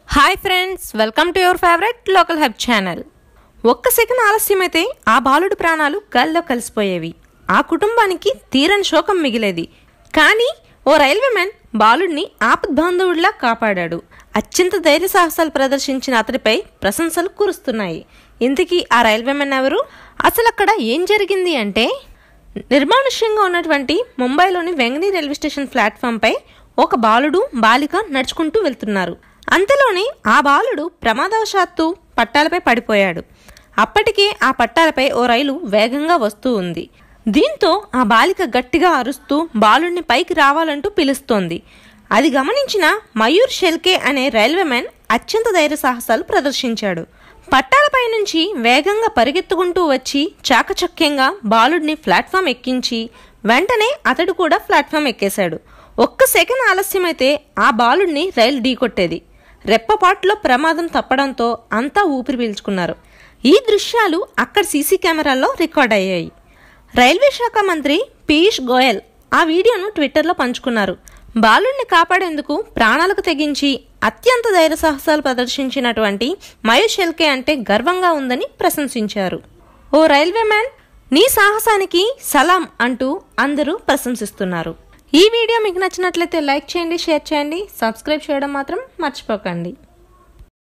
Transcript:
hi friends welcome to your favourite local hub channel ఒక్క second ఆలస్యమైతే ఆ బాలుడి ప్రాణాలు గాల్లో కలిసిపోయేవి ఆ కుటుంబానికి తీరని శోకం మిగిలేది కానీ ఓ రైల్వే మ్యాన్ బాలుడిని ఆపద్బాంధవుడిలా కాపాడాడు అత్యంత ధైర్య సాహసాలు ప్రదర్శించిన అతడిపై ప్రశంసలు కురుస్తున్నాయి ఇంతకీ ఆ రైల్వే మ్యాన్ ఎవరు అసలు అక్కడ ఏం జరిగింది అంటే నిర్మానుష్యంగా ఉన్నటువంటి ముంబైలోని వెంగని రైల్వే స్టేషన్ ప్లాట్ఫామ్పై ఒక బాలుడు బాలిక నడుచుకుంటూ వెళ్తున్నారు అంతలోనే ఆ బాలుడు ప్రమాదవశాత్తు పట్టాలపై పడిపోయాడు అప్పటికే ఆ పట్టాలపై ఓ రైలు వేగంగా వస్తూ ఉంది దీంతో ఆ బాలిక గట్టిగా అరుస్తూ బాలుడిని పైకి రావాలంటూ పిలుస్తోంది అది గమనించిన మయూర్ షెల్కే అనే రైల్వే మ్యాన్ అత్యంత ధైర్య సాహసాలు ప్రదర్శించాడు పట్టాలపై నుంచి వేగంగా పరిగెత్తుకుంటూ వచ్చి చాకచక్యంగా బాలుడిని ప్లాట్ఫామ్ ఎక్కించి వెంటనే అతడు కూడా ప్లాట్ఫామ్ ఎక్కేశాడు ఒక్క సెకండ్ ఆలస్యమైతే ఆ బాలుడిని రైలు ఢీకొట్టేది రెప్పపాటులో ప్రమాదం తప్పడంతో అంతా ఊపిరి పీల్చుకున్నారు ఈ దృశ్యాలు అక్కడ సీసీ కెమెరాల్లో రికార్డ్ అయ్యాయి రైల్వే శాఖ మంత్రి పీయూష్ గోయల్ ఆ వీడియోను ట్విట్టర్లో పంచుకున్నారు బాలుడిని కాపాడేందుకు ప్రాణాలకు తెగించి అత్యంత ధైర్య సాహసాలు ప్రదర్శించినటువంటి మయూష్ షెల్కే అంటే గర్వంగా ఉందని ప్రశంసించారు ఓ రైల్వే మ్యాన్ నీ సాహసానికి సలాం అంటూ అందరూ ప్రశంసిస్తున్నారు ఈ వీడియో మీకు నచ్చినట్లయితే లైక్ చేయండి షేర్ చేయండి సబ్స్క్రైబ్ చేయడం మాత్రం మర్చిపోకండి